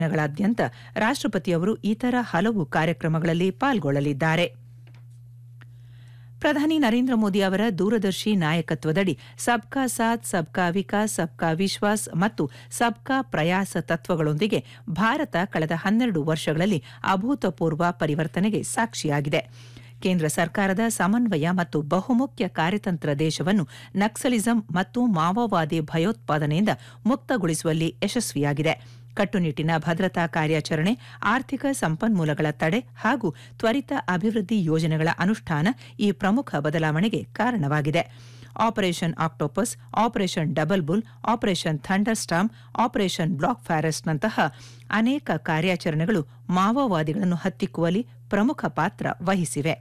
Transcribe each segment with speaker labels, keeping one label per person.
Speaker 1: ದಿನಗಳಾದ್ಯಂತ ರಾಷ್ಟ್ರಪತಿಯವರು ಇತರ ಹಲವು ಕಾರ್ಯಕ್ರಮಗಳಲ್ಲಿ ಪಾಲ್ಗೊಳ್ಳಲಿದ್ದಾರೆ ಪ್ರಧಾನಿ ನರೇಂದ್ರ ಮೋದಿ ಅವರ ದೂರದರ್ಶಿ ನಾಯಕತ್ವದಡಿ ಸಬ್ಕಾ ಸಾಥ್ ಸಬ್ಕಾ ವಿಕಾಸ್ ಸಬ್ಕಾ ವಿಶ್ವಾಸ್ ಮತ್ತು ಸಬ್ಕಾ ಪ್ರಯಾಸ ತತ್ವಗಳೊಂದಿಗೆ ಭಾರತ ಕಳೆದ ಹನ್ನೆರಡು ವರ್ಷಗಳಲ್ಲಿ ಅಭೂತಪೂರ್ವ ಪರಿವರ್ತನೆಗೆ ಸಾಕ್ಷಿಯಾಗಿದೆ ಕೇಂದ್ರ ಸರ್ಕಾರದ ಸಮನ್ವಯ ಮತ್ತು ಬಹುಮುಖ್ಯ ಕಾರ್ಯತಂತ್ರ ದೇಶವನ್ನು ನಕ್ಸಲಿಸಂ ಮತ್ತು ಮಾವೋವಾದಿ ಭಯೋತ್ಪಾದನೆಯಿಂದ ಮುಕ್ತಗೊಳಿಸುವಲ್ಲಿ ಯಶಸ್ವಿಯಾಗಿದೆ ಕಟ್ಟುನಿಟ್ಟಿನ ಭದ್ರತಾ ಕಾರ್ಯಾಚರಣೆ ಆರ್ಥಿಕ ಸಂಪನ್ಮೂಲಗಳ ತಡೆ ಹಾಗೂ ತ್ವರಿತ ಅಭಿವೃದ್ಧಿ ಯೋಜನೆಗಳ ಅನುಷ್ಠಾನ ಈ ಪ್ರಮುಖ ಬದಲಾವಣೆಗೆ ಕಾರಣವಾಗಿದೆ operation octopus operation double bull operation thunder storm operation black ಫಾರೆಸ್ಟ್ನಂತಹ ಅನೇಕ ಕಾರ್ಯಾಚರಣೆಗಳು ಮಾವೋವಾದಿಗಳನ್ನು ಹತ್ತಿಕ್ಕುವಲ್ಲಿ ಪ್ರಮುಖ ಪಾತ್ರ ವಹಿಸಿವೆ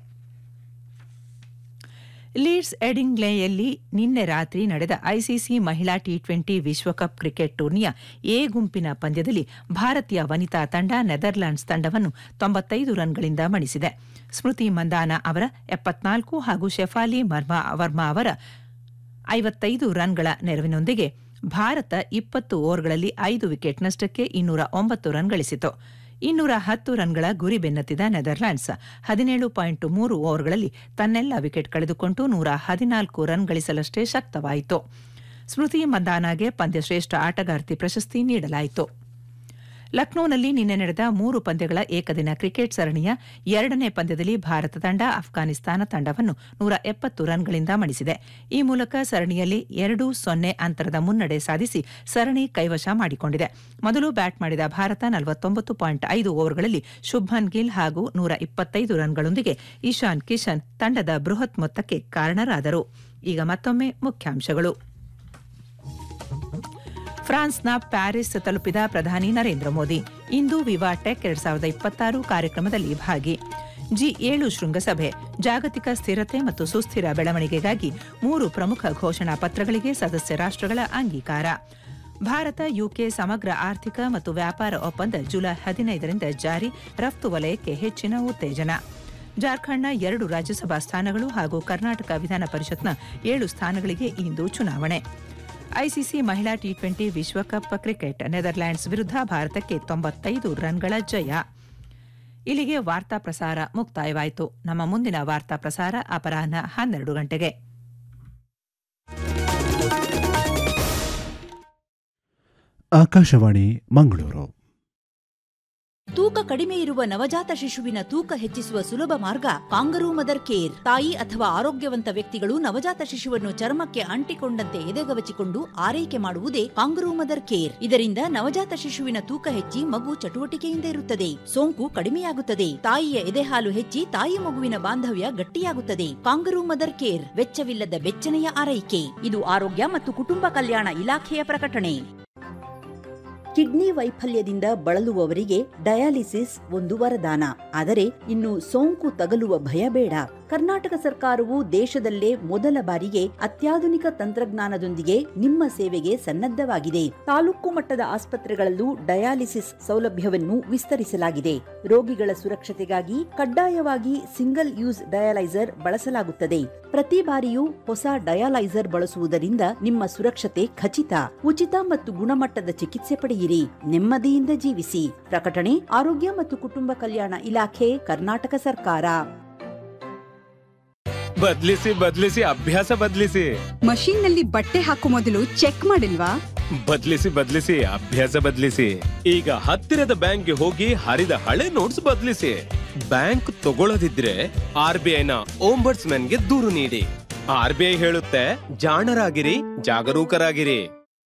Speaker 1: ಲೀಡ್ಸ್ ಎಡಿಂಗ್ಲೆಯಲ್ಲಿ ನಿನ್ನೆ ರಾತ್ರಿ ನಡೆದ ಐಸಿಸಿ ಮಹಿಳಾ ಟಿ ಟ್ವೆಂಟಿ ವಿಶ್ವಕಪ್ ಕ್ರಿಕೆಟ್ ಟೂರ್ನಿಯ ಎ ಗುಂಪಿನ ಪಂದ್ಯದಲ್ಲಿ ಭಾರತೀಯ ವನಿತಾ ತಂಡ ನೆದರ್ಲ್ಯಾಂಡ್ಸ್ ತಂಡವನ್ನು ತೊಂಬತ್ತೈದು ರನ್ಗಳಿಂದ ಮಣಿಸಿದೆ ಸ್ಮೃತಿ ಮಂದಾನ ಅವರ ಎಪ್ಪತ್ನಾಲ್ಕು ಹಾಗೂ ಶೆಫಾಲಿ ಮರ್ಮಾ ವರ್ಮಾ ಅವರ ಐವತ್ತೈದು ರನ್ಗಳ ನೆರವಿನೊಂದಿಗೆ ಭಾರತ ಇಪ್ಪತ್ತು ಓವರ್ಗಳಲ್ಲಿ ಐದು ವಿಕೆಟ್ ನಷ್ಟಕ್ಕೆ ಇನ್ನೂರ ಒಂಬತ್ತು ರನ್ ಗಳಿಸಿತು ಇನ್ನೂರ ಹತ್ತು ರನ್ಗಳ ಗುರಿ ಬೆನ್ನತ್ತಿದ ನೆದರ್ಲ್ಯಾಂಡ್ಸ್ ಹದಿನೇಳು ಪಾಯಿಂಟ್ ಮೂರು ಓವರ್ಗಳಲ್ಲಿ ತನ್ನೆಲ್ಲ ವಿಕೆಟ್ ಕಳೆದುಕೊಂಡು ನೂರ ಹದಿನಾಲ್ಕು ರನ್ ಗಳಿಸಲಷ್ಟೇ ಶಕ್ತವಾಯಿತು ಸ್ಮೃತಿ ಮಂದಾನಾಗೆ ಪಂದ್ಯಶ್ರೇಷ್ಠ ಆಟಗಾರ್ತಿ ಪ್ರಶಸ್ತಿ ನೀಡಲಾಯಿತು ಲಕ್ನೋನಲ್ಲಿ ನಿನ್ನೆ ನಡೆದ ಮೂರು ಪಂದ್ಯಗಳ ಏಕದಿನ ಕ್ರಿಕೆಟ್ ಸರಣಿಯ ಎರಡನೇ ಪಂದ್ಯದಲ್ಲಿ ಭಾರತ ತಂಡ ಅಫ್ಘಾನಿಸ್ತಾನ ತಂಡವನ್ನು ನೂರ ಎಪ್ಪತ್ತು ರನ್ಗಳಿಂದ ಮಣಿಸಿದೆ ಈ ಮೂಲಕ ಸರಣಿಯಲ್ಲಿ ಎರಡು ಸೊನ್ನೆ ಅಂತರದ ಮುನ್ನಡೆ ಸಾಧಿಸಿ ಸರಣಿ ಕೈವಶ ಮಾಡಿಕೊಂಡಿದೆ ಮೊದಲು ಬ್ಯಾಟ್ ಮಾಡಿದ ಭಾರತ ನಲವತ್ತೊಂಬತ್ತು ಪಾಯಿಂಟ್ ಐದು ಓವರ್ಗಳಲ್ಲಿ ಶುಭ್ಮನ್ ಗಿಲ್ ಹಾಗೂ ನೂರ ಇಪ್ಪತ್ತೈದು ರನ್ಗಳೊಂದಿಗೆ ಇಶಾನ್ ಕಿಶನ್ ತಂಡದ ಬೃಹತ್ ಮೊತ್ತಕ್ಕೆ ಕಾರಣರಾದರು ಈಗ ಮತ್ತೊಮ್ಮೆ ಮುಖ್ಯಾಂಶಗಳು ಫ್ರಾನ್ಸ್ನ ಪ್ಯಾರಿಸ್ ತಲುಪಿದ ಪ್ರಧಾನಿ ನರೇಂದ್ರ ಮೋದಿ ಇಂದು ವಿವಾ ಟೆಕ್ ಎರಡ್ ಸಾವಿರದ ಇಪ್ಪತ್ತಾರು ಕಾರ್ಯಕ್ರಮದಲ್ಲಿ ಭಾಗಿ ಜಿ ಏಳು ಶೃಂಗಸಭೆ ಜಾಗತಿಕ ಸ್ಥಿರತೆ ಮತ್ತು ಸುಸ್ಥಿರ ಬೆಳವಣಿಗೆಗಾಗಿ ಮೂರು ಪ್ರಮುಖ ಘೋಷಣಾ ಪತ್ರಗಳಿಗೆ ಸದಸ್ಯ ರಾಷ್ಟ್ರಗಳ ಅಂಗೀಕಾರ ಭಾರತ ಯುಕೆ ಸಮಗ್ರ ಆರ್ಥಿಕ ಮತ್ತು ವ್ಯಾಪಾರ ಒಪ್ಪಂದ ಜುಲೈ ಹದಿನೈದರಿಂದ ಜಾರಿ ರಫ್ತು ವಲಯಕ್ಕೆ ಹೆಚ್ಚಿನ ಉತ್ತೇಜನ ಜಾರ್ಖಂಡ್ನ ಎರಡು ರಾಜ್ಯಸಭಾ ಸ್ಥಾನಗಳು ಹಾಗೂ ಕರ್ನಾಟಕ ವಿಧಾನ ಪರಿಷತ್ನ ಏಳು ಸ್ಥಾನಗಳಿಗೆ ಇಂದು ಚುನಾವಣೆ ಐಸಿಸಿ ಮಹಿಳಾ ಟಿ ಟ್ವೆಂಟಿ ವಿಶ್ವಕಪ್ ಕ್ರಿಕೆಟ್ ನೆದರ್ಲ್ಯಾಂಡ್ಸ್ ವಿರುದ್ಧ ಭಾರತಕ್ಕೆ ತೊಂಬತ್ತೈದು ರನ್ಗಳ ಜಯ ಇಲ್ಲಿಗೆ ವಾರ್ತಾ ಪ್ರಸಾರ ಮುಕ್ತಾಯವಾಯಿತು ನಮ್ಮ ಮುಂದಿನ ವಾರ್ತಾ ಪ್ರಸಾರ ಅಪರಾಹ್ನ ಹನ್ನೆರಡು ಗಂಟೆಗೆ
Speaker 2: ಆಕಾಶವಾಣಿ ಮಂಗಳೂರು
Speaker 3: ತೂಕ ಕಡಿಮೆ ಇರುವ ನವಜಾತ ಶಿಶುವಿನ ತೂಕ ಹೆಚ್ಚಿಸುವ ಸುಲಭ ಮಾರ್ಗ ಕಾಂಗರೂ ಮದರ್ ಕೇರ್ ತಾಯಿ ಅಥವಾ ಆರೋಗ್ಯವಂತ ವ್ಯಕ್ತಿಗಳು ನವಜಾತ ಶಿಶುವನ್ನು ಚರ್ಮಕ್ಕೆ ಅಂಟಿಕೊಂಡಂತೆ ಎದೆಗವಚಿಕೊಂಡು ಆರೈಕೆ ಮಾಡುವುದೇ ಕಾಂಗರೂ ಮದರ್ ಕೇರ್ ಇದರಿಂದ ನವಜಾತ ಶಿಶುವಿನ ತೂಕ ಹೆಚ್ಚಿ ಮಗು ಚಟುವಟಿಕೆಯಿಂದ ಇರುತ್ತದೆ ಸೋಂಕು ಕಡಿಮೆಯಾಗುತ್ತದೆ ತಾಯಿಯ ಎದೆಹಾಲು ಹೆಚ್ಚಿ ತಾಯಿ ಮಗುವಿನ ಬಾಂಧವ್ಯ ಗಟ್ಟಿಯಾಗುತ್ತದೆ ಕಾಂಗರೂ ಮದರ್ ಕೇರ್ ವೆಚ್ಚವಿಲ್ಲದ ಬೆಚ್ಚನೆಯ ಆರೈಕೆ ಇದು ಆರೋಗ್ಯ ಮತ್ತು ಕುಟುಂಬ ಕಲ್ಯಾಣ ಇಲಾಖೆಯ ಪ್ರಕಟಣೆ ಕಿಡ್ನಿ ವೈಫಲ್ಯದಿಂದ ಬಳಲುವವರಿಗೆ ಡಯಾಲಿಸಿಸ್ ಒಂದು ವರದಾನ ಆದರೆ ಇನ್ನು ಸೋಂಕು ತಗಲುವ ಭಯ ಬೇಡ ಕರ್ನಾಟಕ ಸರ್ಕಾರವು ದೇಶದಲ್ಲೇ ಮೊದಲ ಬಾರಿಗೆ ಅತ್ಯಾಧುನಿಕ ತಂತ್ರಜ್ಞಾನದೊಂದಿಗೆ ನಿಮ್ಮ ಸೇವೆಗೆ ಸನ್ನದ್ಧವಾಗಿದೆ ತಾಲೂಕು ಮಟ್ಟದ ಆಸ್ಪತ್ರೆಗಳಲ್ಲೂ ಡಯಾಲಿಸಿಸ್ ಸೌಲಭ್ಯವನ್ನು ವಿಸ್ತರಿಸಲಾಗಿದೆ ರೋಗಿಗಳ ಸುರಕ್ಷತೆಗಾಗಿ ಕಡ್ಡಾಯವಾಗಿ ಸಿಂಗಲ್ ಯೂಸ್ ಡಯಾಲೈಸರ್ ಬಳಸಲಾಗುತ್ತದೆ ಪ್ರತಿ ಬಾರಿಯೂ ಹೊಸ ಡಯಾಲೈಸರ್ ಬಳಸುವುದರಿಂದ ನಿಮ್ಮ ಸುರಕ್ಷತೆ ಖಚಿತ ಉಚಿತ ಮತ್ತು ಗುಣಮಟ್ಟದ ಚಿಕಿತ್ಸೆ ಪಡೆಯಿರಿ ನೆಮ್ಮದಿಯಿಂದ ಜೀವಿಸಿ ಪ್ರಕಟಣೆ ಆರೋಗ್ಯ ಮತ್ತು ಕುಟುಂಬ ಕಲ್ಯಾಣ ಇಲಾಖೆ ಕರ್ನಾಟಕ ಸರ್ಕಾರ
Speaker 4: ಬದ್ಲಿಸಿ ಬದ್ಲಿಸಿ ಅಭ್ಯಾಸ ಬದ್ಲಿಸಿ
Speaker 5: ಮಷೀನ್ ನಲ್ಲಿ ಬಟ್ಟೆ ಹಾಕೋ ಮೊದಲು ಚೆಕ್ ಮಾಡಿಲ್ವಾ
Speaker 4: ಬದ್ಲಿಸಿ ಬದ್ಲಿಸಿ ಅಭ್ಯಾಸ ಬದ್ಲಿಸಿ ಈಗ ಹತ್ತಿರದ ಬ್ಯಾಂಕ್ಗೆ ಹೋಗಿ ಹರಿದ ಹಳೆ ನೋಟ್ಸ್ ಬದ್ಲಿಸಿ ಬ್ಯಾಂಕ್ ತಗೊಳ್ಳದಿದ್ರೆ ಆರ್ ಬಿ ಐನ ಗೆ ದೂರು ನೀಡಿ ಆರ್ ಬಿ ಐ ಹೇಳುತ್ತೆ ಜಾಣರಾಗಿರಿ ಜಾಗರೂಕರಾಗಿರಿ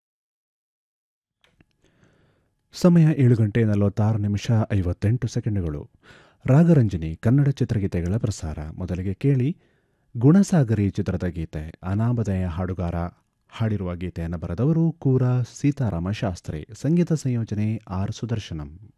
Speaker 2: ಸಮಯ ಏಳು ಗಂಟೆ ನಲವತ್ತಾರು ನಿಮಿಷ ಐವತ್ತೆಂಟು ಸೆಕೆಂಡುಗಳು ರಾಗರಂಜನಿ ಕನ್ನಡ ಚಿತ್ರಗೀತೆಗಳ ಪ್ರಸಾರ ಮೊದಲಿಗೆ ಕೇಳಿ ಗುಣಸಾಗರಿ ಚಿತ್ರದ ಗೀತೆ ಅನಾಮಧೇಯ ಹಾಡುಗಾರ ಹಾಡಿರುವ ಗೀತೆಯನ್ನು ಬರೆದವರು ಕೂರ ಸೀತಾರಾಮ ಶಾಸ್ತ್ರಿ ಸಂಗೀತ ಸಂಯೋಜನೆ ಆರ್ ಸುದರ್ಶನಂ